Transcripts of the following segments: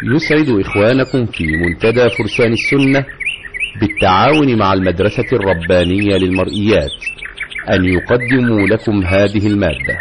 يسعد إخوانكم في منتدى فرسان السنة بالتعاون مع المدرسة الربانية للمرئيات أن يقدموا لكم هذه المادة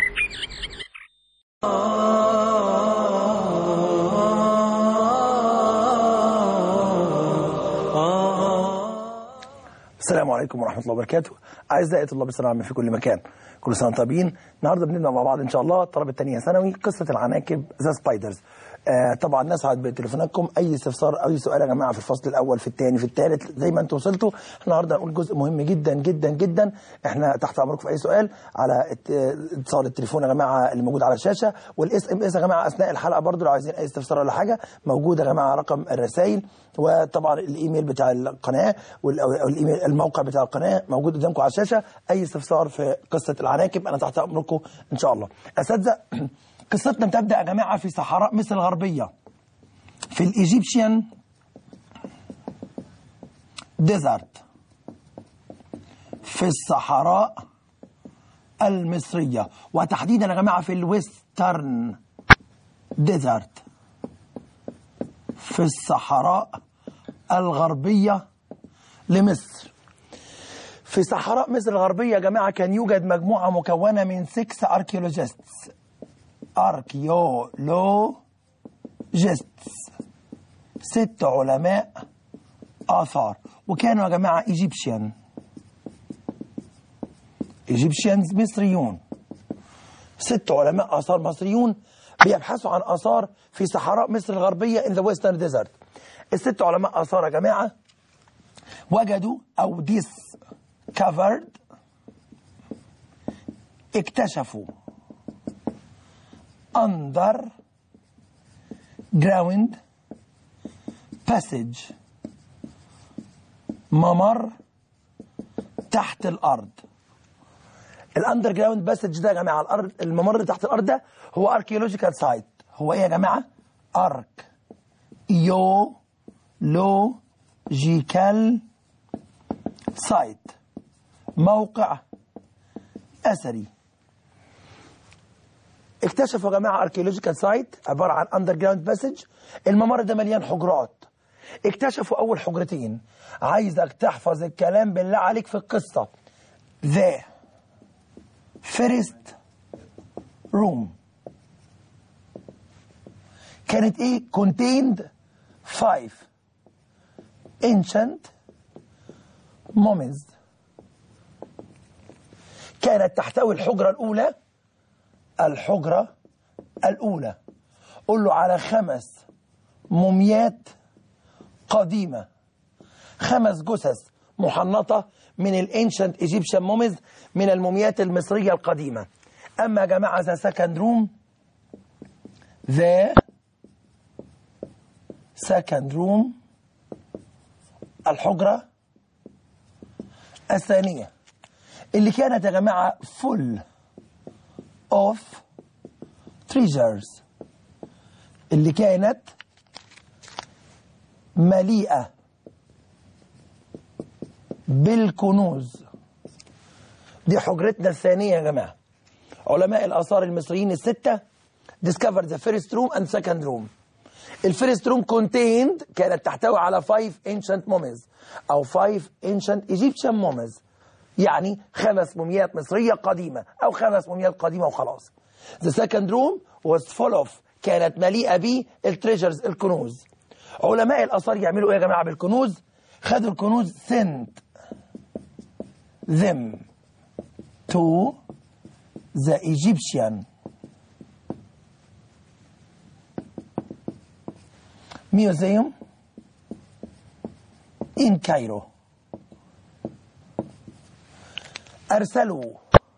السلام عليكم ورحمة الله وبركاته أعزائي طلاب الثانوية العامة في كل مكان كل سنة وانتم طيبين النهارده بنبدأ مع بعض إن شاء الله الطلبة الثانية ثانوي قصة العناكب ذا سبايدرز آه طبعا نسعد بتليفوناتكم اي استفسار او اي سؤال يا جماعه في الفصل الاول في الثاني في الثالث زي ما انتم وصلتوا النهارده هنقول جزء مهم جدا جدا جدا احنا تحت امركم في اي سؤال على ات- اتصال التليفون يا جماعه اللي موجود على الشاشه والاس ام اس يا جماعه اثناء الحلقه برضو لو عايزين اي استفسار ولا حاجه موجود يا جماعه رقم الرسائل وطبعا الايميل بتاع القناه وال- أو الايميل الموقع بتاع القناه موجود قدامكم على الشاشه اي استفسار في قصه العناكب انا تحت امركم ان شاء الله اساتذه قصتنا بتبدا يا جماعه في صحراء مصر الغربيه في الايجيبشيان ديزرت في الصحراء المصرية وتحديدا يا جماعة في الويسترن ديزرت في الصحراء الغربية لمصر في صحراء مصر الغربية يا جماعة كان يوجد مجموعة مكونة من 6 archaeologists archaeologists ست علماء آثار وكانوا يا جماعة إيجيبشيان إيجيبشيانز مصريون ست علماء آثار مصريون بيبحثوا عن آثار في صحراء مصر الغربية in the western desert الست علماء آثار يا جماعة وجدوا أو discovered اكتشفوا under ground passage ممر تحت الارض الاندر جراوند باسج ده يا جماعه الارض الممر اللي تحت الارض ده هو اركيولوجيكال سايت هو ايه يا جماعه ارك يو لوجيكال سايت موقع اثري اكتشفوا يا جماعه اركيولوجيكال سايت عباره عن اندر جراوند باسج الممر ده مليان حجرات اكتشفوا اول حجرتين عايزك تحفظ الكلام بالله عليك في القصه ذا فيرست روم كانت ايه contained five ancient mummies كانت تحتوي الحجرة الأولى الحجرة الأولى قول له على خمس موميات قديمة خمس جثث محنطة من الانشنت ايجيبشن موميز من الموميات المصرية القديمة أما يا جماعة ذا سكند روم ذا سكند روم الحجرة الثانية اللي كانت يا جماعة full of treasures اللي كانت مليئة بالكنوز دي حجرتنا الثانية يا جماعة علماء الآثار المصريين الستة discovered the first room and second room الفيرست روم contained كانت تحتوي على five ancient mummies أو five ancient Egyptian mummies يعني خمس موميات مصرية قديمة أو خمس موميات قديمة وخلاص The second room was full of كانت مليئة بالتريجرز الكنوز علماء الآثار يعملوا إيه يا جماعة بالكنوز خدوا الكنوز sent them to the Egyptian museum in Cairo أرسلوا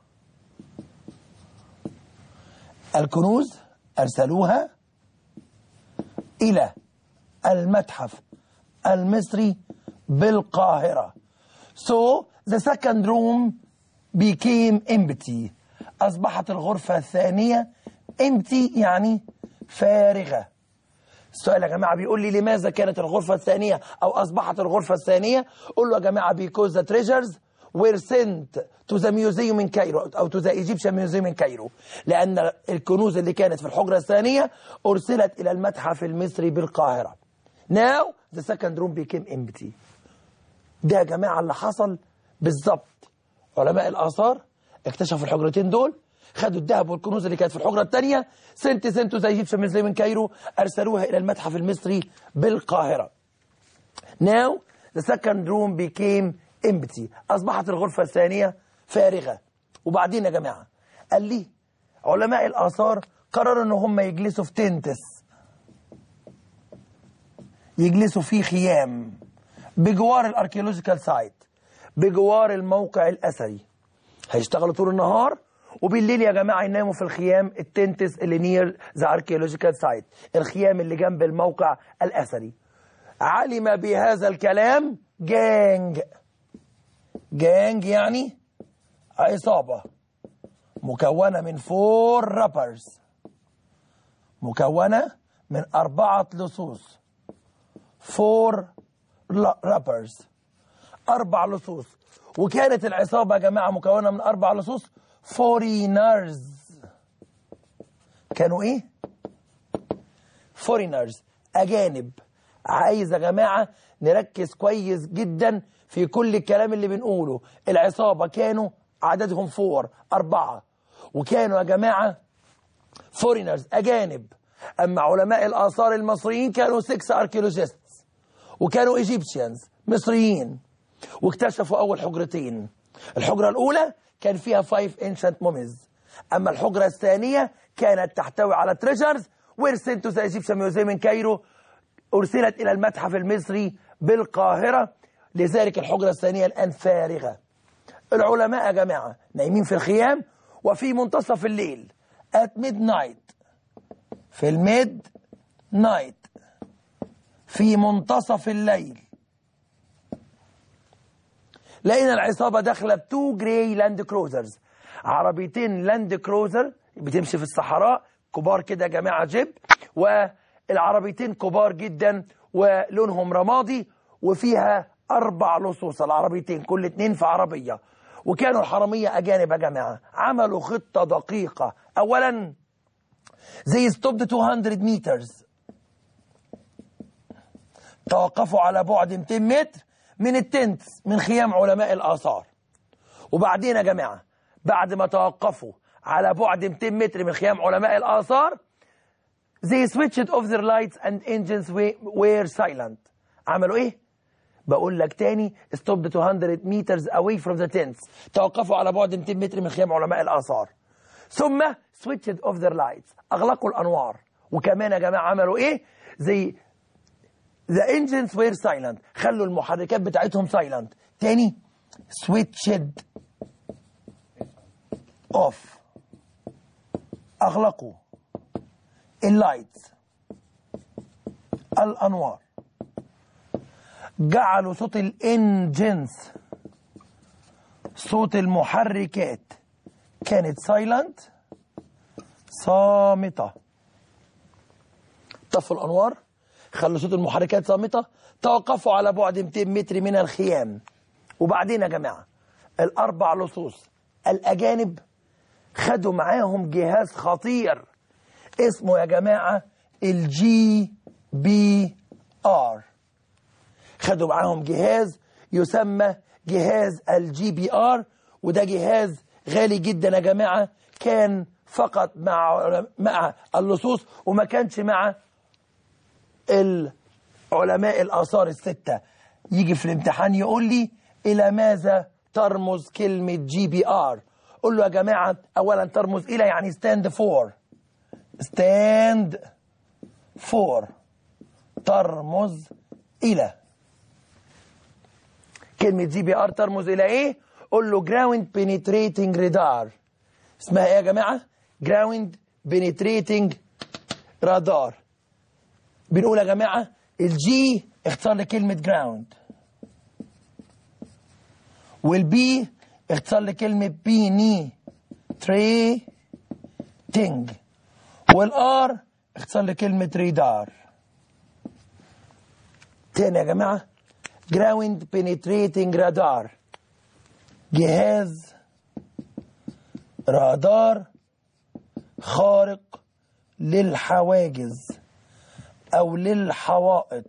الكنوز أرسلوها إلى المتحف المصري بالقاهرة So the second room became empty أصبحت الغرفة الثانية empty يعني فارغة السؤال يا جماعة بيقول لي لماذا كانت الغرفة الثانية أو أصبحت الغرفة الثانية قول له يا جماعة because the treasures were sent to the museum in Cairo أو to the Egyptian museum in Cairo لأن الكنوز اللي كانت في الحجرة الثانية أرسلت إلى المتحف المصري بالقاهرة now the second room became empty ده يا جماعة اللي حصل بالظبط علماء الآثار اكتشفوا الحجرتين دول خدوا الذهب والكنوز اللي كانت في الحجرة الثانية سنت سنتو زي ايجيبشن ميوزيوم من كايرو أرسلوها إلى المتحف المصري بالقاهرة Now the second room became empty أصبحت الغرفة الثانية فارغة وبعدين يا جماعة قال لي علماء الآثار قرروا إن هم يجلسوا في تنتس يجلسوا في خيام بجوار الاركيولوجيكال سايت بجوار الموقع الاثري هيشتغلوا طول النهار وبالليل يا جماعه يناموا في الخيام التنتس اللي نير ذا اركيولوجيكال سايت الخيام اللي جنب الموقع الاثري علم بهذا الكلام جانج جانج يعني عصابه مكونه من فور رابرز مكونه من اربعه لصوص فور رابرز أربع لصوص وكانت العصابة يا جماعة مكونة من أربع لصوص فورينرز كانوا إيه؟ فورينرز أجانب عايز يا جماعة نركز كويس جدا في كل الكلام اللي بنقوله العصابة كانوا عددهم فور أربعة وكانوا يا جماعة فورينرز أجانب أما علماء الآثار المصريين كانوا 6 أركيولوجيست وكانوا ايجيبشيانز مصريين واكتشفوا اول حجرتين الحجره الاولى كان فيها 5 انشنت موميز اما الحجره الثانيه كانت تحتوي على تريجرز وير سنت ذا ايجيبشن ميوزيوم من كايرو ارسلت الى المتحف المصري بالقاهره لذلك الحجره الثانيه الان فارغه العلماء يا جماعه نايمين في الخيام وفي منتصف الليل at midnight في الميد نايت في منتصف الليل لقينا العصابة داخلة بتو جراي لاند كروزرز عربيتين لاند كروزر بتمشي في الصحراء كبار كده يا جماعة جيب والعربيتين كبار جدا ولونهم رمادي وفيها أربع لصوص العربيتين كل اتنين في عربية وكانوا الحرامية أجانب يا جماعة عملوا خطة دقيقة أولا زي ستوب 200 مترز توقفوا على بعد 200 متر من التنت من خيام علماء الآثار وبعدين يا جماعة بعد ما توقفوا على بعد 200 متر من خيام علماء الآثار they switched off their lights and engines were silent عملوا ايه؟ بقول لك تاني stop 200 meters away from the tents توقفوا على بعد 200 متر من خيام علماء الآثار ثم switched off their lights أغلقوا الأنوار وكمان يا جماعة عملوا ايه؟ زي the engines were silent خلوا المحركات بتاعتهم silent تاني switched off أغلقوا اللايتس الأنوار جعلوا صوت الانجنز صوت المحركات كانت سايلنت صامتة طفوا الأنوار خلوا صوت المحركات صامتة توقفوا على بعد 200 متر من الخيام وبعدين يا جماعة الأربع لصوص الأجانب خدوا معاهم جهاز خطير اسمه يا جماعة الجي بي ار خدوا معاهم جهاز يسمى جهاز الجي بي ار وده جهاز غالي جدا يا جماعة كان فقط مع مع اللصوص وما كانش مع العلماء الآثار الستة يجي في الامتحان يقول لي إلى ماذا ترمز كلمة جي بي ار قول له يا جماعة أولا ترمز إلى يعني stand for stand for ترمز إلى كلمة جي بي ار ترمز إلى إيه؟ قول له ground penetrating radar اسمها إيه يا جماعة؟ ground penetrating radar بنقول يا جماعة الجي اختصار لكلمة جراوند والبي اختصار لكلمة بيني تري تينج والار اختصار لكلمة ريدار تاني يا جماعة جراوند بينيتريتنج رادار جهاز رادار خارق للحواجز او للحوائط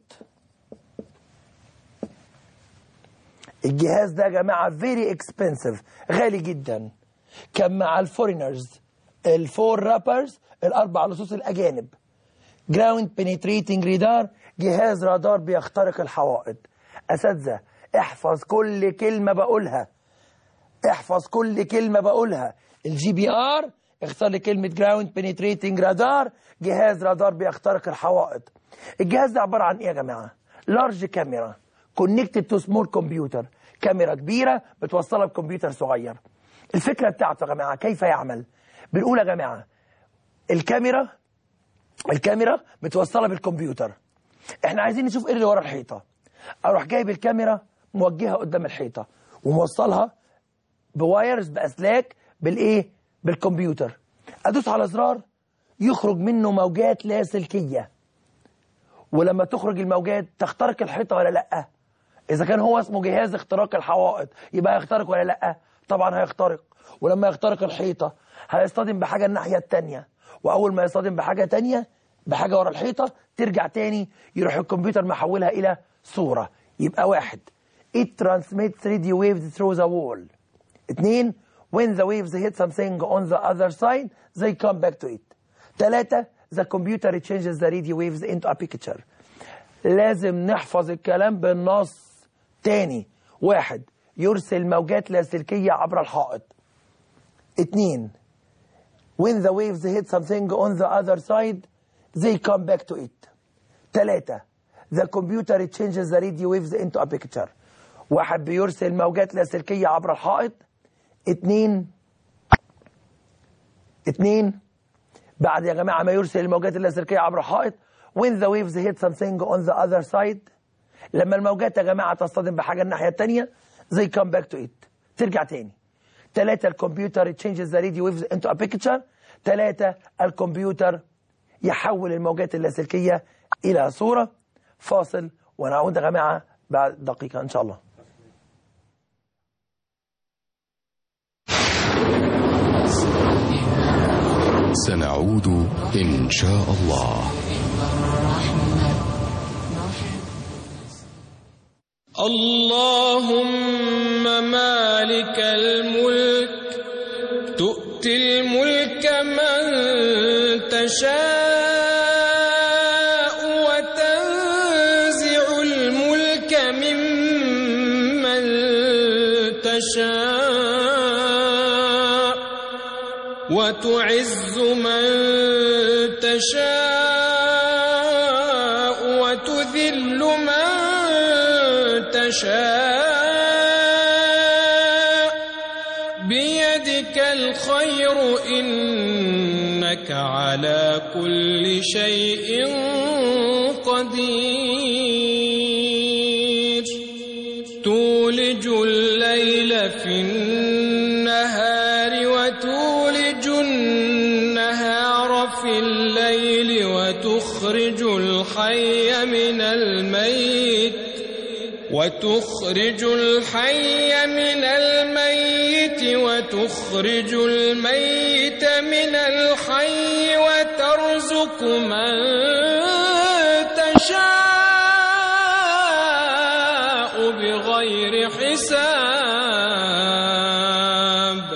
الجهاز ده يا جماعه فيري اكسبنسيف غالي جدا كان مع الفورينرز الفور رابرز الاربع لصوص الاجانب جراوند بنتريتنج ريدار جهاز رادار بيخترق الحوائط اساتذه احفظ كل كلمه بقولها احفظ كل كلمه بقولها الجي بي ار اختار لي كلمه جراوند بنتريتنج رادار جهاز رادار بيخترق الحوائط الجهاز ده عباره عن ايه يا جماعه لارج كاميرا كونكتد تو سمول كمبيوتر كاميرا كبيره بتوصلها بكمبيوتر صغير الفكره بتاعته يا جماعه كيف يعمل بنقول يا جماعه الكاميرا الكاميرا متوصله بالكمبيوتر احنا عايزين نشوف ايه اللي ورا الحيطه اروح جايب الكاميرا موجهها قدام الحيطه وموصلها بوايرز باسلاك بالايه بالكمبيوتر ادوس على زرار يخرج منه موجات لاسلكيه ولما تخرج الموجات تخترق الحيطه ولا لا اذا كان هو اسمه جهاز اختراق الحوائط يبقى هيخترق ولا لا طبعا هيخترق ولما يخترق الحيطه هيصطدم بحاجه الناحيه الثانيه واول ما يصطدم بحاجه تانية بحاجه ورا الحيطه ترجع تاني يروح الكمبيوتر محولها الى صوره يبقى واحد it transmits radio waves through the wall اتنين when the waves hit something on the other side they come back to it تلاتة the computer changes the radio waves into a picture لازم نحفظ الكلام بالنص تاني واحد يرسل موجات لاسلكية عبر الحائط اتنين when the waves hit something on the other side they come back to it تلاتة the computer changes the radio waves into a picture واحد بيرسل موجات لاسلكية عبر الحائط اتنين اتنين بعد يا جماعة ما يرسل الموجات اللاسلكية عبر الحائط when the waves hit something on the other side لما الموجات يا جماعة تصطدم بحاجة الناحية التانية they come back to it ترجع تاني ثلاثة الكمبيوتر changes the radio waves into a picture ثلاثة الكمبيوتر يحول الموجات اللاسلكية إلى صورة فاصل ونعود يا جماعة بعد دقيقة إن شاء الله سنعود إن شاء الله اللهم مالك الملك تؤتي الملك من تشاء وتنزع الملك ممن تشاء وتعز من تشاء وتذل من تشاء بيدك الخير إنك على كل شيء قدير تولج الليل في النهار وتولج النهار في الليل وتخرج الحي من الميت وتخرج الحي من الميت وتخرج الميت من الحي وترزق من تشاء بغير حساب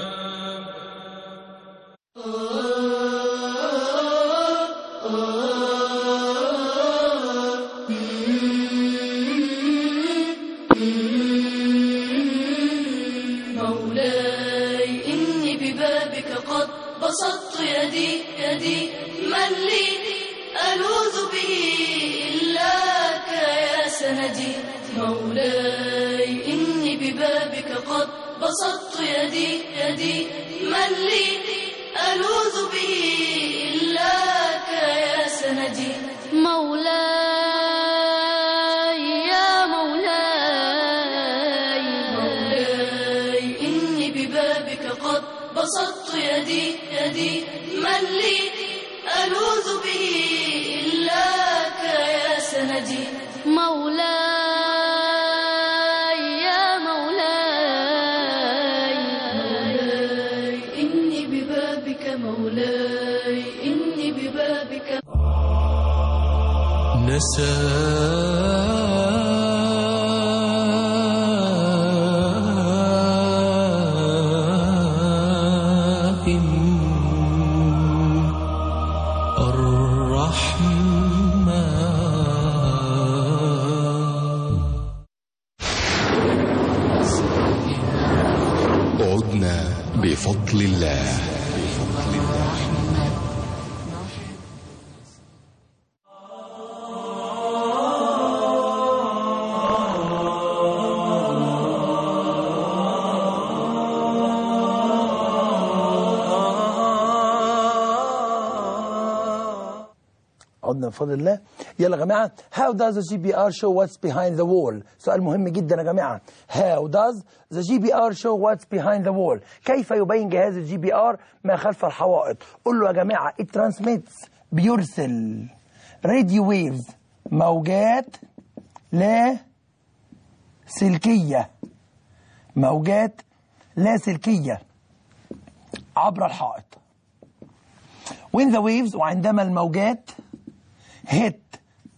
مولاي إني ببابك قد بسطت يدي يدي من لي ألوذ به إلاك يا سندي مولاي إني ببابك قد بسطت يدي يدي من لي ألوذ به إلاك يا سندي مولاي يا مولاي مولاي إني ببابك قد بسطت يدي يدي من لي ألوذ به إلاك يا سندي مولاي يا مولاي نسائم الرحمن عدنا بفضل الله عدنا بفضل الله يلا يا جماعه how does the GPR show what's behind the wall سؤال مهم جدا يا جماعه how does the GPR show what's behind the wall كيف يبين جهاز الجي بي ار ما خلف الحوائط قول له يا جماعه it transmits بيرسل راديو ويفز موجات لا سلكيه موجات لا سلكيه عبر الحائط when the waves وعندما الموجات هيت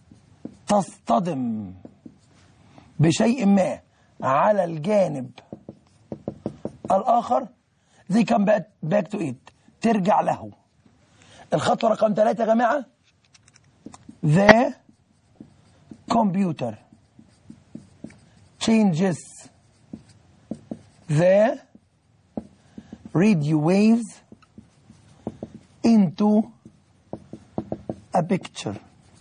تصطدم بشيء ما على الجانب الآخر they come back, back to it ترجع له الخطوة رقم ثلاثة يا جماعة the computer changes the radio waves into a picture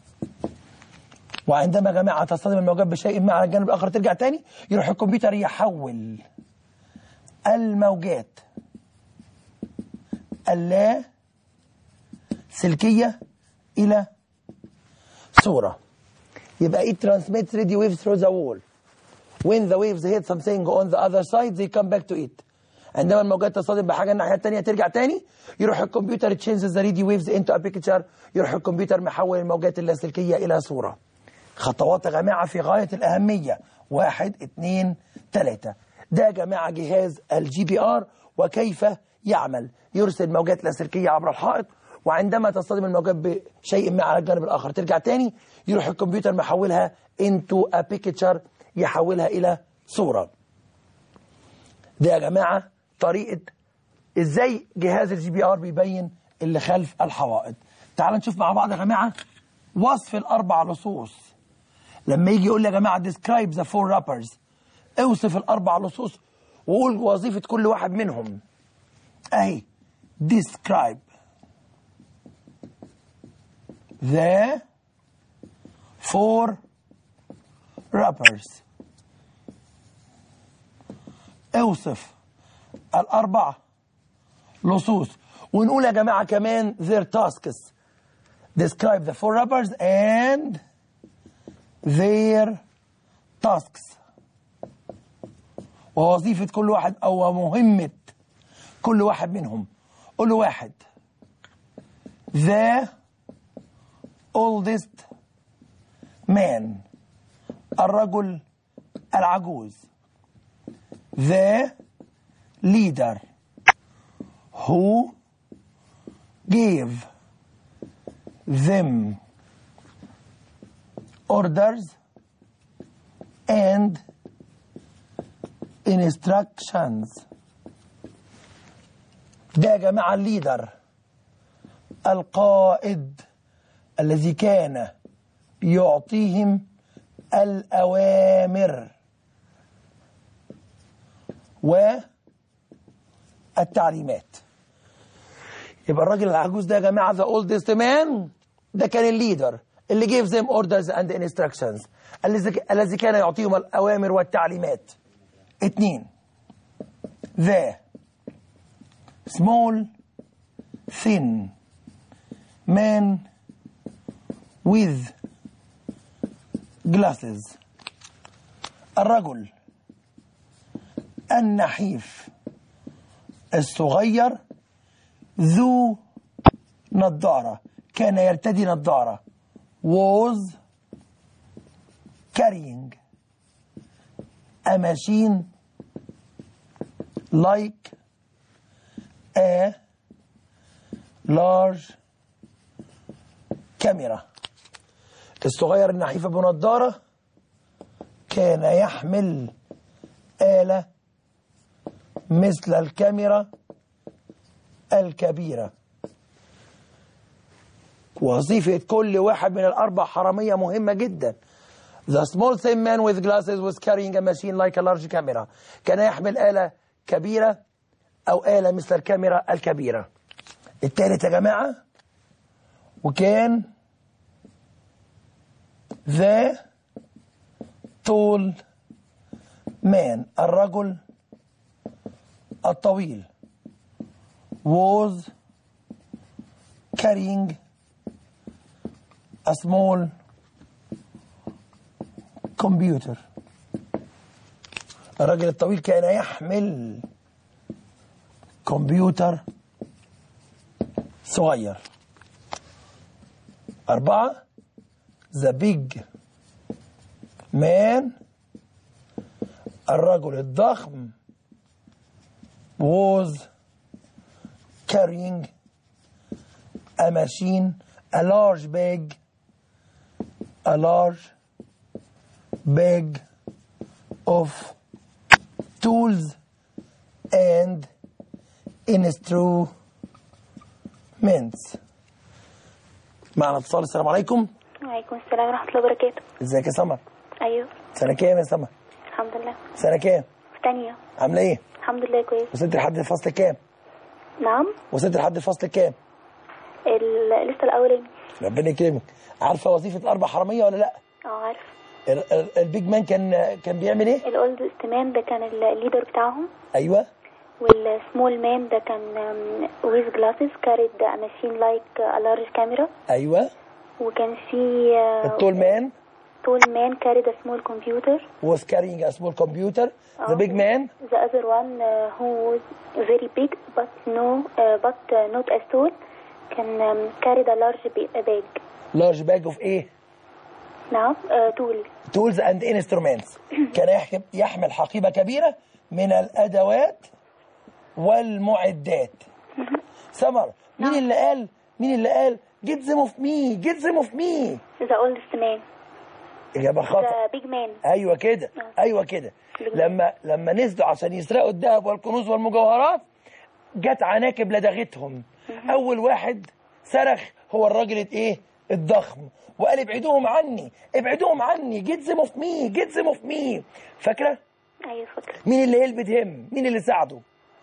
وعندما يا جماعة تصطدم الموجات بشيء ما على الجانب الآخر ترجع تاني يروح الكمبيوتر يحول الموجات اللا سلكية إلى صورة يبقى it transmits radio waves through the wall when the waves hit something on the other side they come back to it عندما الموجات تصطدم بحاجة الناحية التانية ترجع تاني يروح الكمبيوتر تشينجز ذا radio waves into a picture يروح الكمبيوتر محول الموجات اللاسلكية إلى صورة خطوات يا جماعة في غاية الأهمية واحد اتنين تلاتة ده يا جماعة جهاز الجي بي ار وكيف يعمل يرسل موجات لاسلكية عبر الحائط وعندما تصطدم الموجات بشيء ما على الجانب الآخر ترجع تاني يروح الكمبيوتر محولها into a picture يحولها إلى صورة ده يا جماعة طريقة ازاي جهاز الجي بي ار بيبين اللي خلف الحوائط تعال نشوف مع بعض يا جماعة وصف الأربع لصوص لما يجي يقول لي يا جماعة describe the four rappers اوصف الأربع لصوص وقول وظيفة كل واحد منهم أهي describe the four rappers اوصف الأربع لصوص ونقول يا جماعة كمان their tasks describe the four rappers and their tasks ووظيفة كل واحد أو مهمة كل واحد منهم قول له واحد the oldest man الرجل العجوز the leader who gave them orders and instructions ده يا جماعة الليدر القائد الذي كان يعطيهم الأوامر والتعليمات يبقى الراجل العجوز ده يا جماعة the oldest man ده كان الليدر اللي gave them orders and instructions الذي الذي كان يعطيهم الأوامر والتعليمات اتنين the small thin man with glasses الرجل النحيف الصغير ذو نظارة كان يرتدي نظارة was carrying a machine like a large camera الصغير النحيف ابو نضاره كان يحمل آلة مثل الكاميرا الكبيرة وظيفة كل واحد من الأربع حرامية مهمة جدا The small thin man with glasses was carrying a machine like a large camera كان يحمل آلة كبيرة أو آلة مثل الكاميرا الكبيرة التالت يا جماعة وكان the tall man الرجل الطويل was carrying a small computer الرجل الطويل كان يحمل كمبيوتر صغير أربعة the big man الرجل الضخم was carrying a machine a large bag a large bag of tools and instruments معنا اتصال السلام عليكم وعليكم السلام ورحمة الله وبركاته ازيك يا سمر أيوه سنة كام يا سمر الحمد لله سنة كام في تانية عاملة ايه الحمد لله كويس وصلت لحد الفصل كام نعم وصلت لحد الفصل كام ال- لسه الأولاني ربنا يكرمك عارفة وظيفة الأربع حرامية ولا لا اه عارف ال- ال- البيج مان كان كان بيعمل ايه الأولد استمان ده كان الليدر بتاعهم ايوه والسمول مان ده كان ويز جلاسز كاريد ماشين لايك لارج كاميرا ايوه وكان في التول مان تول مان كاريد سمول كمبيوتر was carrying a small computer the big man The other one uh, who was very big but no uh, but uh, not as tall كان um, carried a large ba- bag large bag of ايه نعم uh, tool tools and instruments كان يحكم- يحمل حقيبة كبيرة من الأدوات والمعدات سمر مين اللي قال مين اللي قال get them of me get them of me The oldest man إجابة خطأ The big man ايوه كده ايوه كده لما لما نزلوا عشان يسرقوا الذهب والكنوز والمجوهرات جت عناكب لدغتهم اول واحد صرخ هو الراجل ايه الضخم وقال ابعدوهم عني ابعدوهم عني جيت زم اوف مي جيت زم اوف مي فاكره أيوة فاكرة مين اللي هيلبد هم مين اللي ساعده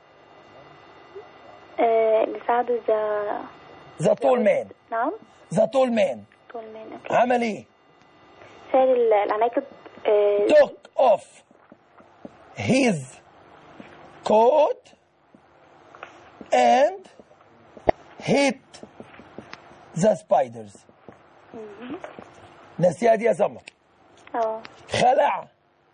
آه، اللي ساعده ذا ذا تول مان نعم ذا تول مان تول مان أوكي عمل ايه شال ال- العناكب آه، took off his coat and hit the spiders نسيها دي يا سمر اه خلع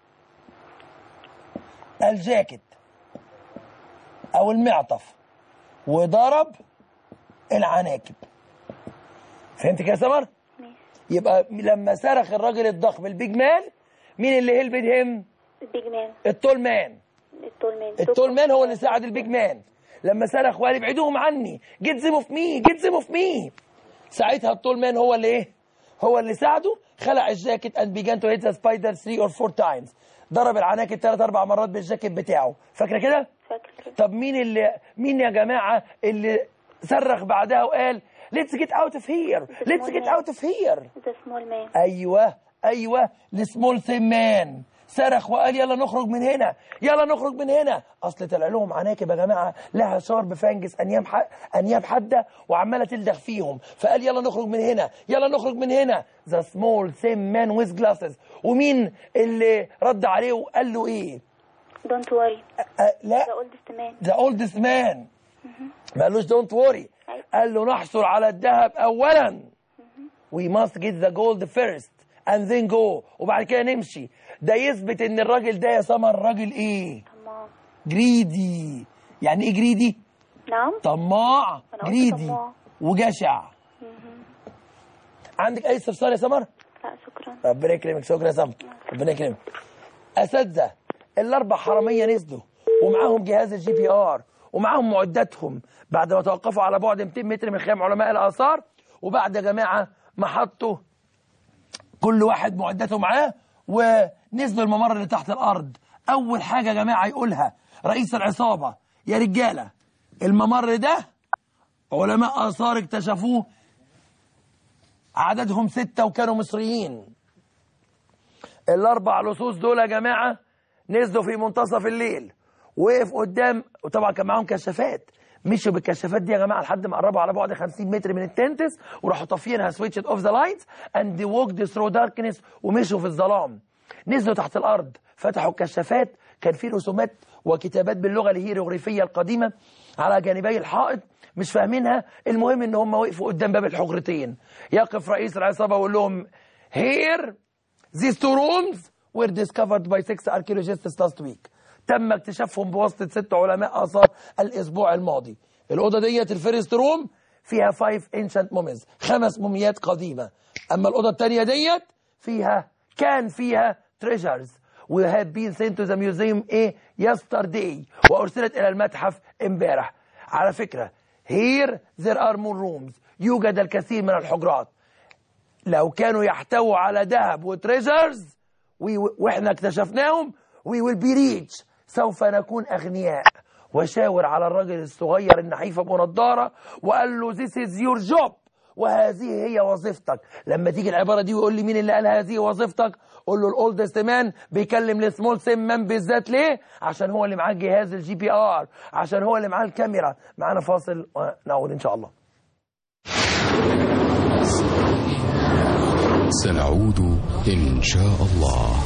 الجاكيت او المعطف وضرب العناكب فهمت كده يا سمر ماشي يبقى لما صرخ الراجل الضخم البيج مان مين اللي هيلبد هيم البيج مان التول مان التول مان التول مان هو اللي ساعد البيج مان لما صرخ وقال ابعدوهم عني جيت زيم اوف مي جيت زيم اوف مي ساعتها التول مان هو اللي ايه هو اللي ساعده خلع الجاكيت and began to hit the spider three or four times ضرب العناكب ثلاث اربع مرات بالجاكيت بتاعه فاكره كده فاكر كده طب مين اللي مين يا جماعه اللي صرخ بعدها وقال let's get out of here let's get out of here ذا سمول مان ايوه ايوه السمول ثين مان صرخ وقال يلا نخرج من هنا يلا نخرج من هنا اصل طلع لهم عناكب يا جماعه لها شارب فانجس انياب ح... انياب حاده وعماله تلدغ فيهم فقال يلا نخرج من هنا يلا نخرج من هنا ذا سمول ثين مان ويز جلاسز ومين اللي رد عليه وقال له ايه دونت وري أه لا ذا اولدست مان ذا اولدست مان ما قالوش دونت وري قال له نحصل على الذهب اولا we must get the gold first and then go وبعد كده نمشي ده يثبت ان الراجل ده يا سمر راجل ايه طماع جريدي يعني ايه جريدي نعم طماع أنا قلت جريدي طماع. وجشع عندك اي استفسار يا سمر لا شكرا ربنا يكرمك شكرا يا سمر ربنا يكرمك اساتذه الاربع حراميه نزلوا ومعاهم جهاز الجي بي ار ومعاهم معداتهم بعد ما توقفوا على بعد 200 متر من خيام علماء الاثار وبعد يا جماعه ما حطوا كل واحد معدته معاه ونزلوا الممر اللي تحت الارض اول حاجه يا جماعه يقولها رئيس العصابه يا رجاله الممر ده علماء اثار اكتشفوه عددهم ستة وكانوا مصريين الاربع لصوص دول يا جماعه نزلوا في منتصف الليل وقف قدام وطبعا كان معاهم كشافات مشوا بالكشافات دي يا جماعه لحد ما قربوا على بعد 50 متر من التنتس وراحوا طافيينها سويتش اوف ذا لايتس اند ووكد ثرو داركنس ومشوا في الظلام نزلوا تحت الارض فتحوا الكشافات كان في رسومات وكتابات باللغه الهيروغليفيه القديمه على جانبي الحائط مش فاهمينها المهم ان هم وقفوا قدام باب الحجرتين يقف رئيس العصابه ويقول لهم هير These two rooms were discovered by six archaeologists last week. تم اكتشافهم بواسطة ست علماء آثار الأسبوع الماضي. الأوضة ديت الفيرست روم فيها five ancient mummies خمس موميات قديمة. أما الأوضة الثانية ديت فيها كان فيها treasures we have been sent to the museum ايه yesterday وأرسلت إلى المتحف امبارح. على فكرة here there are more rooms يوجد الكثير من الحجرات. لو كانوا يحتووا على ذهب وتريجرز واحنا اكتشفناهم we will be rich سوف نكون اغنياء وشاور على الراجل الصغير النحيف ابو نضاره وقال له this is your job وهذه هي وظيفتك لما تيجي العباره دي ويقول لي مين اللي قال هذه وظيفتك قول له الاولدست مان بيكلم السمول سيم مان بالذات ليه عشان هو اللي معاه جهاز الجي بي ار عشان هو اللي معاه الكاميرا معانا فاصل ونعود ان شاء الله سنعود إن شاء الله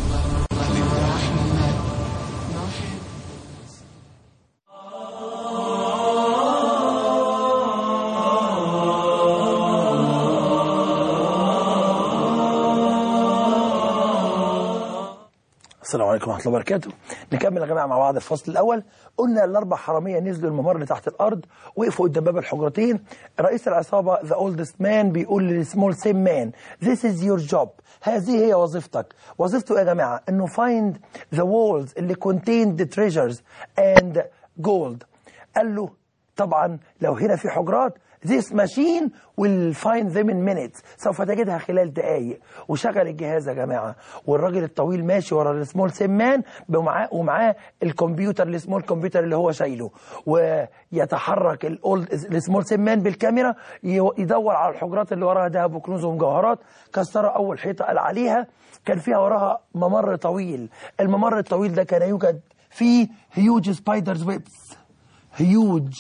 السلام عليكم ورحمه الله وبركاته نكمل يا جماعه مع بعض الفصل الاول قلنا الاربع حراميه نزلوا الممر اللي تحت الارض وقفوا قدام باب الحجرتين رئيس العصابه ذا اولدست مان بيقول للسمول سيم مان ذيس از يور جوب هذه هي وظيفتك وظيفته إيه يا جماعه انه فايند ذا وولز اللي contained the treasures and gold قال له طبعا لو هنا في حجرات This machine will find them in minutes سوف تجدها خلال دقايق وشغل الجهاز يا جماعة والراجل الطويل ماشي ورا السمول سمان ومعاه ومعاه الكمبيوتر السمول كمبيوتر اللي هو شايله ويتحرك الاولد السمول سمان بالكاميرا ي- يدور على الحجرات اللي وراها ذهب وكنوز ومجوهرات كسر اول حيطة قال عليها كان فيها وراها ممر طويل الممر الطويل ده كان يوجد فيه هيوج سبايدرز ويبس هيوج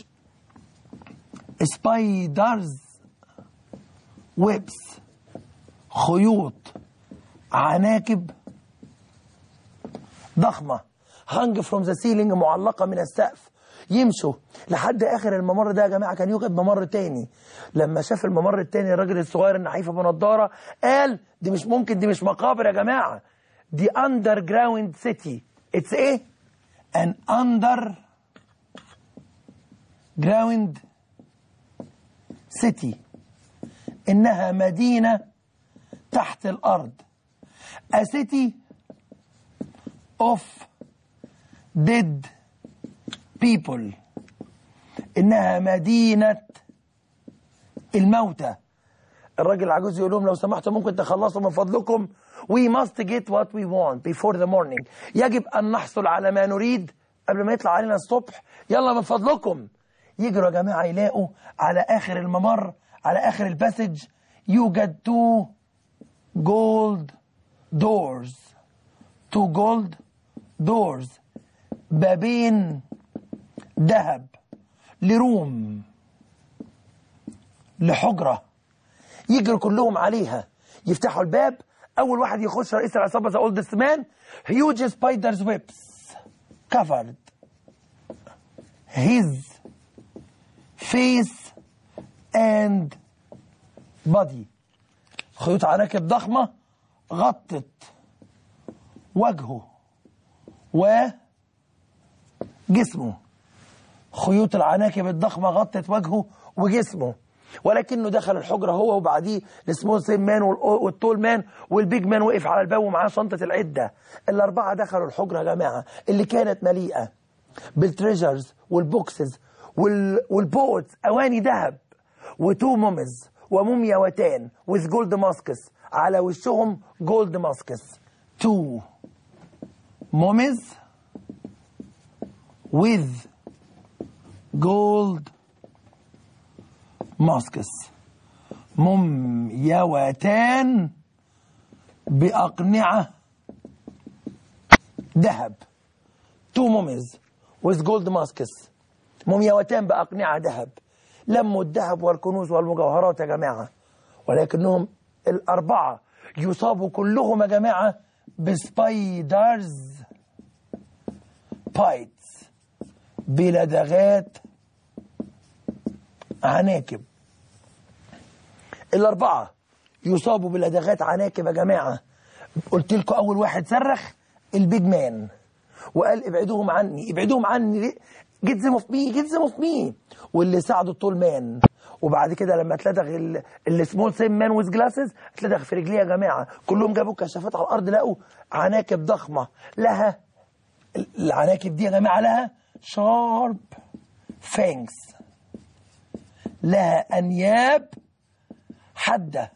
سبايدرز ويبس خيوط عناكب ضخمة هانج فروم ذا سيلينج معلقة من السقف يمشوا لحد اخر الممر ده يا جماعه كان يوجد ممر تاني لما شاف الممر التاني الراجل الصغير النحيف ابو نضاره قال دي مش ممكن دي مش مقابر يا جماعه دي اندر جراوند سيتي اتس ايه ان اندر جراوند سيتي إنها مدينة تحت الأرض A city of dead people إنها مدينة الموتى الراجل العجوز يقول لهم لو سمحتوا ممكن تخلصوا من فضلكم we must get what we want before the morning يجب أن نحصل على ما نريد قبل ما يطلع علينا الصبح يلا من فضلكم يجروا يا جماعة يلاقوا على آخر الممر على آخر الباسج يوجد تو جولد دورز تو جولد دورز بابين ذهب لروم لحجرة يجروا كلهم عليها يفتحوا الباب أول واحد يخش رئيس العصابة ذا اولدست مان هيوج سبايدرز ويبس covered his face and body خيوط عناكب ضخمة غطت وجهه وجسمه خيوط العناكب الضخمة غطت وجهه وجسمه ولكنه دخل الحجرة هو وبعديه السمول سيم مان والتول مان والبيج مان وقف على الباب ومعاه شنطة العدة الأربعة دخلوا الحجرة يا جماعة اللي كانت مليئة بالتريجرز والبوكسز وال... والبوتس أواني ذهب وتو مومز ومومياوتان with جولد ماسكس على وشهم جولد ماسكس تو موميز with gold ماسكس مميوتان بأقنعة ذهب تو موميز with gold ماسكس مومياوتان بأقنعة ذهب لموا الذهب والكنوز والمجوهرات يا جماعة ولكنهم الأربعة يصابوا كلهم يا جماعة بسبايدرز بايتس بلدغات عناكب الأربعة يصابوا بلدغات عناكب يا جماعة قلت لكم أول واحد صرخ البيج مان وقال ابعدوهم عني ابعدوهم عني ليه؟ جيت زم اوف مي جيت زم اوف مي واللي ساعده الطول مان وبعد كده لما اتلدغ ال- السمول سيم مان ويز جلاسز اتلدغ في رجليه يا جماعه كلهم جابوا كشافات على الارض لقوا عناكب ضخمه لها العناكب دي يا جماعه لها شارب فانكس لها انياب حاده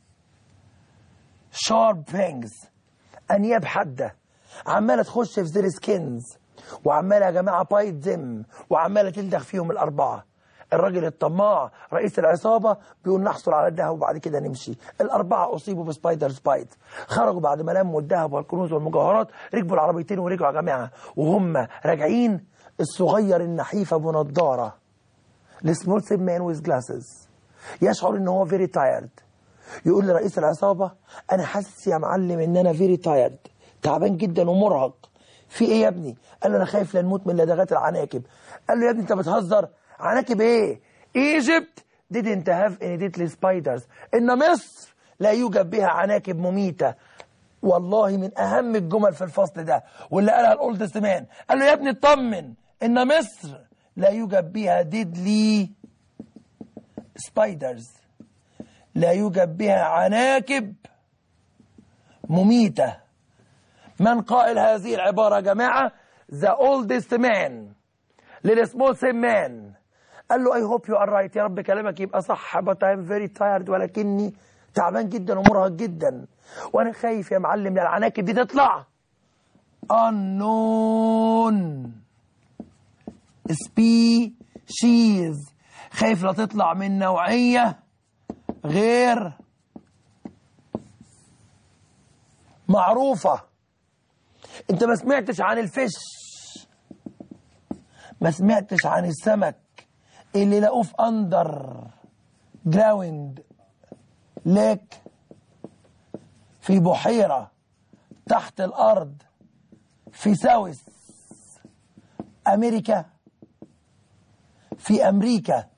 شارب فانكس انياب حاده عماله تخش في زير سكينز وعماله يا جماعه بايت دم وعماله تلدغ فيهم الاربعه الراجل الطماع رئيس العصابة بيقول نحصل على الذهب وبعد كده نمشي الأربعة أصيبوا بسبايدر سبايت خرجوا بعد ما لموا الذهب والكنوز والمجوهرات ركبوا العربيتين ورجعوا يا جماعة وهم راجعين الصغير النحيف أبو نضارة السمول سيب مان ويز جلاسز يشعر ان هو فيري تايرد يقول لرئيس العصابة أنا حاسس يا معلم إن أنا فيري تايرد تعبان جدا ومرهق في إيه يا ابني؟ قال له أنا خايف لا نموت من لدغات العناكب قال له يا ابني أنت بتهزر عناكب إيه؟ ايجيبت didn't have any deadly spiders إن مصر لا يوجد بها عناكب مميتة والله من أهم الجمل في الفصل ده واللي قالها الأولد مان قال له يا ابني اطمن إن مصر لا يوجد بها ديدلي سبايدرز لا يوجد بها عناكب مميتة من قائل هذه العبارة يا جماعة The oldest man للسمول سيم مان قال له I hope you are right يا رب كلامك يبقى صح but I'm very tired ولكني تعبان جدا ومرهق جدا وانا خايف يا معلم لا العناكب دي تطلع unknown species خايف لا تطلع من نوعية غير معروفة انت ما سمعتش عن الفش ما سمعتش عن السمك اللي لقوه في اندر جراوند ليك في بحيرة تحت الأرض في ساوث أمريكا في أمريكا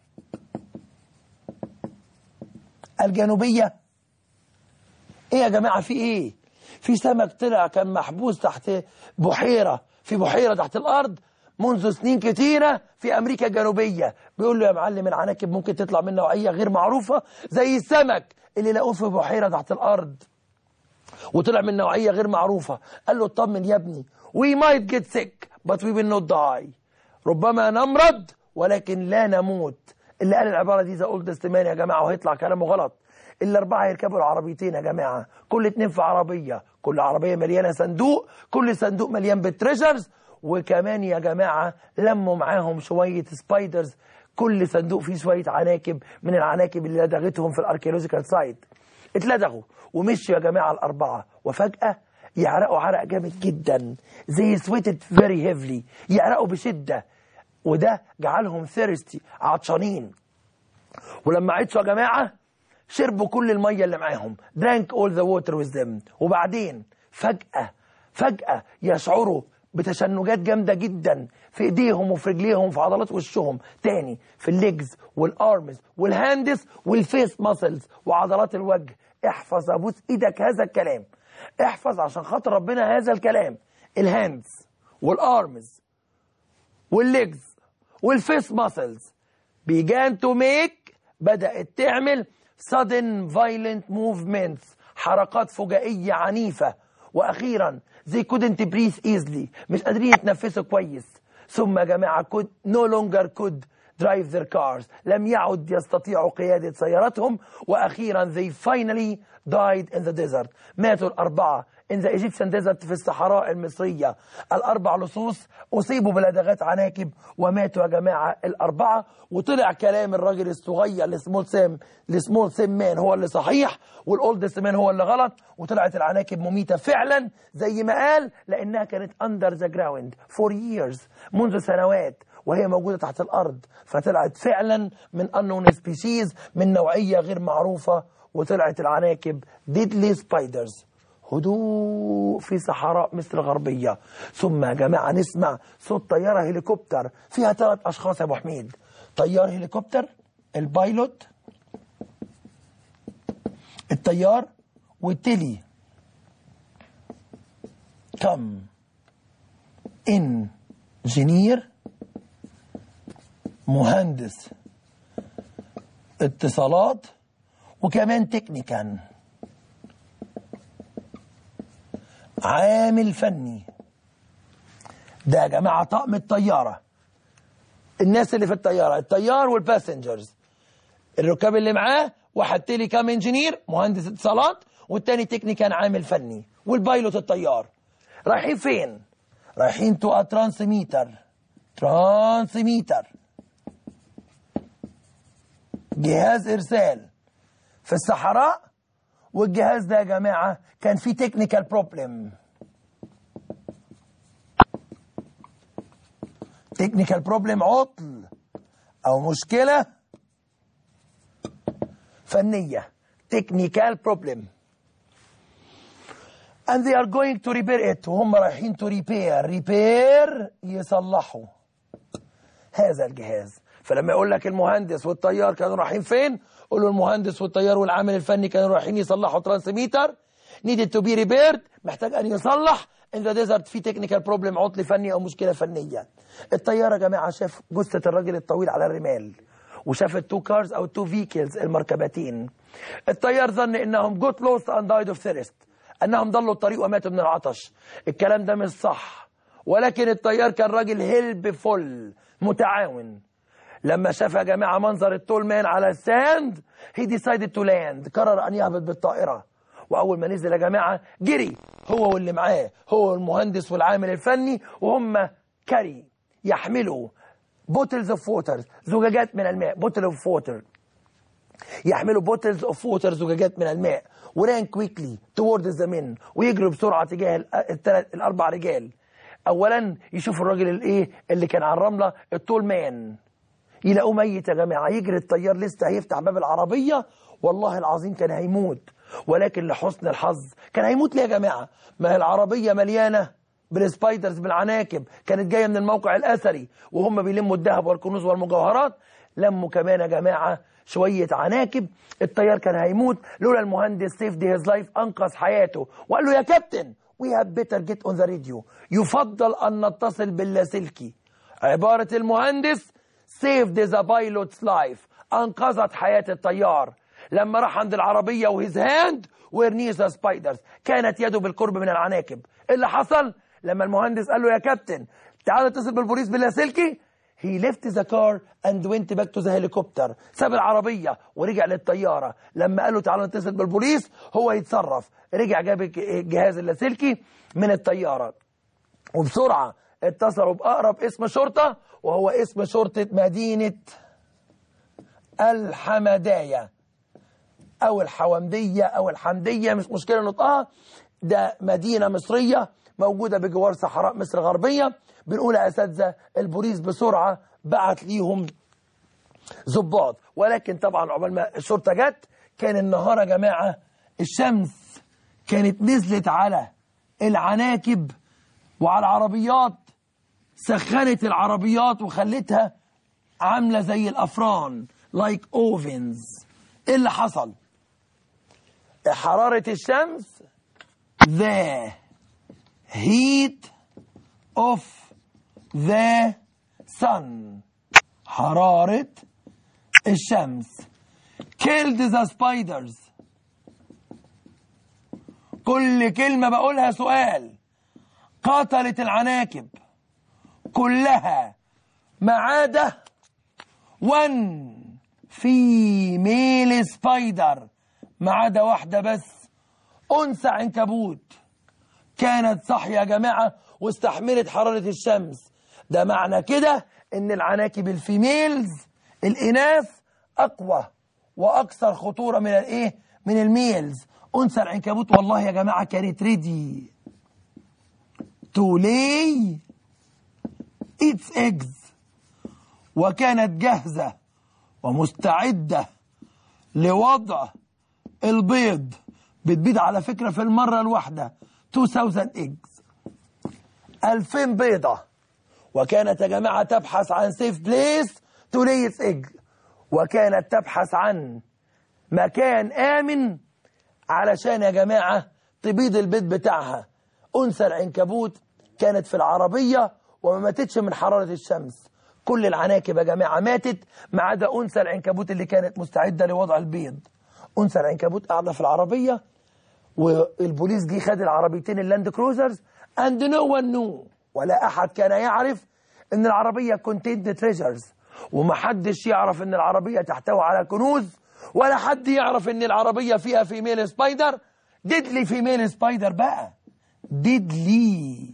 الجنوبية إيه يا جماعة في إيه في سمك طلع كان محبوس تحت بحيرة في بحيرة تحت الأرض منذ سنين كتيرة في أمريكا الجنوبية بيقول له يا معلم العناكب ممكن تطلع من نوعية غير معروفة زي السمك اللي لقوه في بحيرة تحت الأرض وطلع من نوعية غير معروفة قال له اطمن يا ابني we might get sick but we will not die ربما نمرض ولكن لا نموت اللي قال العبارة دي ذا اولدست مان يا جماعة وهيطلع كلامه غلط الأربعة يركبوا العربيتين يا جماعة كل اتنين في عربية كل عربية مليانة صندوق كل صندوق مليان بالتريجرز وكمان يا جماعة لموا معاهم شوية سبايدرز كل صندوق فيه شوية عناكب من العناكب اللي لدغتهم في الاركيولوجيكال سايت اتلدغوا ومشوا يا جماعة الأربعة وفجأة يعرقوا عرق جامد جدا زي سويتد فيري هيفلي يعرقوا بشدة وده جعلهم ثيرستي عطشانين ولما عطشوا يا جماعة شربوا كل المية اللي معاهم drank all the water with them وبعدين فجأة فجأة يشعروا بتشنجات جامدة جدا في ايديهم وفي رجليهم في عضلات وشهم تاني في الليجز والارمز والهاندس والفيس ماسلز وعضلات الوجه احفظ ابوس ايدك هذا الكلام احفظ عشان خاطر ربنا هذا الكلام الهاندز والارمز والليجز والفيس ماسلز began to make بدأت تعمل sudden violent movements حركات فجائية عنيفة وأخيرا they couldn't breathe easily مش قادرين يتنفسوا كويس ثم يا جماعة could no longer could drive their cars لم يعد يستطيعوا قيادة سيارتهم وأخيرا they finally died in the desert ماتوا الأربعة in the Egyptian desert في الصحراء المصرية الأربع لصوص أصيبوا بلدغات عناكب وماتوا يا جماعة الأربعة وطلع كلام الراجل الصغير السمول سيم السمول سيم مان هو اللي صحيح والأولد مان هو اللي غلط وطلعت العناكب مميتة فعلا زي ما قال لأنها كانت under the ground for years منذ سنوات وهي موجودة تحت الأرض فطلعت فعلا من unknown species من نوعية غير معروفة وطلعت العناكب deadly spiders هدوء في صحراء مصر الغربية ثم يا جماعة نسمع صوت طيارة هليكوبتر فيها ثلاث أشخاص يا أبو حميد طيار هليكوبتر البايلوت الطيار والتلي كم انجينير مهندس اتصالات وكمان تكنيكان عامل فني ده يا جماعة طقم الطيارة الناس اللي في الطيارة الطيار والباسنجرز الركاب اللي معاه واحد تيلي كام انجينير مهندس اتصالات والتاني تكنيكان عامل فني والبايلوت الطيار رايحين فين رايحين تو ترانسميتر ترانسميتر جهاز ارسال في الصحراء والجهاز ده يا جماعه كان فيه تكنيكال بروبلم تكنيكال بروبلم عطل او مشكله فنيه تكنيكال بروبلم and they are going to repair it وهم رايحين to repair repair يصلحوا هذا الجهاز فلما يقول لك المهندس والطيار كانوا رايحين فين قول له المهندس والطيار والعامل الفني كانوا رايحين يصلحوا ترانسميتر needed to be repaired محتاج ان يصلح in the desert في تكنيكال بروبلم عطل فني او مشكله فنيه الطيار يا جماعه شاف جثه الراجل الطويل على الرمال وشاف التو كارز او التو فيكلز المركبتين الطيار ظن انهم جوت لوست اند دايد اوف ثيرست انهم ضلوا الطريق وماتوا من العطش الكلام ده مش صح ولكن الطيار كان راجل هيلب فل متعاون لما شاف يا جماعه منظر التول مان على الساند هي ديسايدد تو لاند قرر ان يهبط بالطائره واول ما نزل يا جماعه جري هو واللي معاه هو المهندس والعامل الفني وهم كري يحملوا بوتلز اوف ووتر زجاجات من الماء بوتل اوف ووتر يحملوا بوتلز اوف ووتر زجاجات من الماء وران كويكلي توورد ذا من ويجروا بسرعه تجاه ال- التلات الاربع رجال اولا يشوفوا الراجل الايه اللي كان على الرمله التول مان يلاقوه ميت يا جماعه يجري الطيار لسه هيفتح باب العربيه والله العظيم كان هيموت ولكن لحسن الحظ كان هيموت ليه يا جماعه ما هي العربيه مليانه بالسبايدرز بالعناكب كانت جايه من الموقع الاثري وهم بيلموا الذهب والكنوز والمجوهرات لموا كمان يا جماعه شويه عناكب الطيار كان هيموت لولا المهندس سيف دي هيز لايف انقذ حياته وقال له يا كابتن وي هاف بيتر جيت اون ذا راديو يفضل ان نتصل باللاسلكي عباره المهندس سيفد ذا بايلوتس لايف انقذت حياه الطيار لما راح عند العربيه وهيز هاند ويرنيز سبايدرز كانت يده بالقرب من العناكب إيه اللي حصل لما المهندس قال له يا كابتن تعال اتصل بالبوليس باللاسلكي He left the car and went back to the helicopter ساب العربية ورجع للطيارة لما قال له تعال نتصل بالبوليس هو يتصرف رجع جاب الج- الجهاز اللاسلكي من الطيارة وبسرعة اتصلوا بأقرب اسم شرطة وهو اسم شرطة مدينة الحمداية أو الحومدية أو الحمدية مش مشكلة نطقها ده مدينة مصرية موجودة بجوار صحراء مصر الغربية بنقول يا أساتذة البوليس بسرعة بعت ليهم ضباط ولكن طبعا عقبال ما الشرطة جت كان النهار يا جماعة الشمس كانت نزلت على العناكب وعلى العربيات سخنت العربيات وخلتها عاملة زي الأفران لايك like اوفنز ايه اللي حصل حرارة الشمس the heat of the sun حرارة الشمس killed the spiders كل كلمة بقولها سؤال قتلت العناكب كلها ما عدا 1 فيميل سبايدر ما عدا واحدة بس أنثى عنكبوت كانت صاحية يا جماعة واستحملت حرارة الشمس ده معنى كده ان العناكب الفيميلز الاناث اقوى واكثر خطورة من الايه من الميلز انثى العنكبوت والله يا جماعة كانت ريدي تو lay its eggs وكانت جاهزة ومستعدة لوضع البيض بتبيض على فكرة في المرة الواحدة 2000 eggs 2000 بيضة وكانت يا جماعة تبحث عن سيف بليس تو lay its egg وكانت تبحث عن مكان آمن علشان يا جماعة تبيض البيض بتاعها أنثى العنكبوت كانت في العربية وما ماتتش من حرارة الشمس كل العناكب يا جماعة ماتت ما عدا أنثى العنكبوت اللي كانت مستعدة لوضع البيض أنثى العنكبوت قاعدة في العربية والبوليس جه خد العربيتين اللاند كروزرز اند نو ون نو ولا احد كان يعرف ان العربيه كونتيند تريجرز ومحدش يعرف ان العربيه تحتوي على كنوز ولا حد يعرف ان العربيه فيها فيميل سبايدر ديدلي فيميل سبايدر بقى ديدلي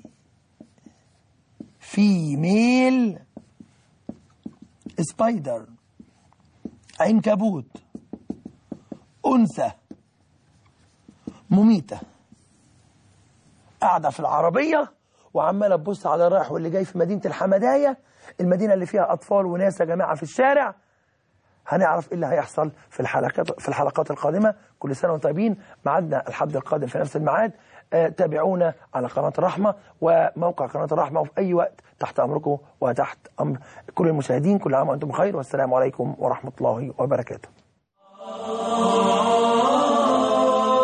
فيميل سبايدر عنكبوت انثى مميتة قاعدة في العربية وعمالة تبص على الرايح واللي جاي في مدينة الحمداية المدينة اللي فيها أطفال وناس يا جماعة في الشارع هنعرف ايه اللي هيحصل في الحلقات في الحلقات القادمة كل سنة وانتم طيبين ميعادنا الحد القادم في نفس الميعاد آه، تابعونا على قناة الرحمة وموقع قناة الرحمة وفي أي وقت تحت أمركم وتحت أمر كل المشاهدين كل عام وأنتم بخير والسلام عليكم ورحمة الله وبركاته